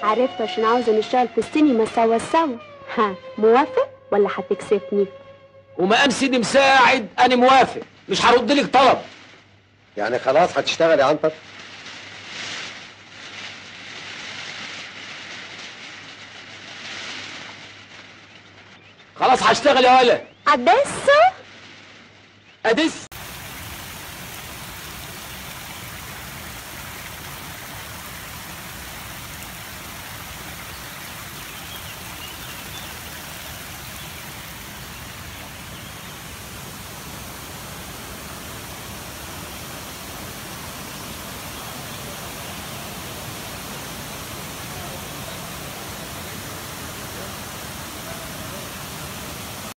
عرفت عشان عاوزة نشتغل في السينما سوا سوا ها موافق ولا هتكسفني ومقام سيدي مساعد انا موافق مش هرد لك طلب يعني خلاص هتشتغل يا عنتر خلاص هشتغل يا ولا عدسه ادس